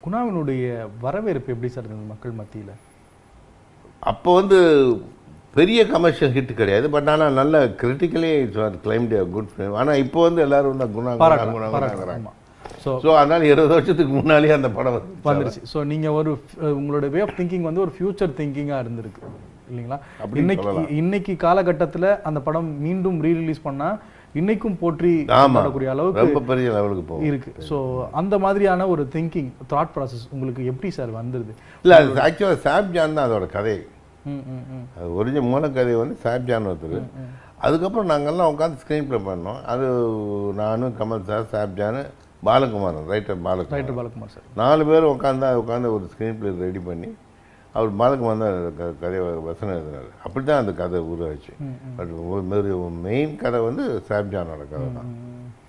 குணாவினுடைய வரவேற்பு எப்படி சார் இருந்தது மக்கள் மத்தியில அப்போ வந்து பெரிய கமர்ஷியல் ஹிட் கிடையாது பட் ஆனால் நல்ல கிரிட்டிக்கலி கிளைம்ட் குட் ஃபிலிம் ஆனால் இப்போ வந்து எல்லாரும் வந்து குணா குணா பாராட்டலாம் குணா பாராட்டலாம் குணாங்கிறாங்க ஆமா ஸோ ஸோ அதனால இருபது வருஷத்துக்கு முன்னாலேயே அந்த படம் வந்து வந்துருச்சு ஸோ நீங்க ஒரு அஹ், உங்களோட வே ஆஃப் திங்கிங் வந்து ஒரு ஃபியூச்சர் திங்கிங்கா இருந்திருக்கு இல்லைங்களா அப்படி இன்னைக்கு சொல்லலாம். இன்னைக்கு காலகட்டத்துல அந்த படம் மீண்டும் ரீ ரிலீஸ் பண்ணா இன்னைக்கும் போற்றி ஆமா பண்ணக்கூடிய அளவுக்கு ரொம்ப பெரிய லெவலுக்கு போகும் இருக்கு ஸோ அந்த மாதிரியான ஒரு திங்கிங் தாட் ப்ராசஸ் உங்களுக்கு எப்படி சார் வந்துருது இல்லை அது ஆக்சுவலாக சாப் ஜான் தான் அதோட கதை ம் ம் ம் அது ஒரிஜினல் மூல கதை வந்து சாப் ஜான் ஒருத்தர் அதுக்கப்புறம் நாங்கள்லாம் உட்காந்து ஸ்க்ரீன் ப்ளே பண்ணோம் அது நானும் கமல் சார் சாப் John Balakumaran writer Balakumar writer Balakumar sir நாலு பேர் உட்காந்து உட்காந்து ஒரு ஸ்க்ரீன் ப்ளே ரெடி பண்ணி அவர் பாலகுமார் தான் அந்த க- கதையை வசனம் எழுதினார் அப்படி தான் அந்த கதை உருவாச்சு பட் மெயின் கதை வந்து சாப் ஜானோட கதை தான்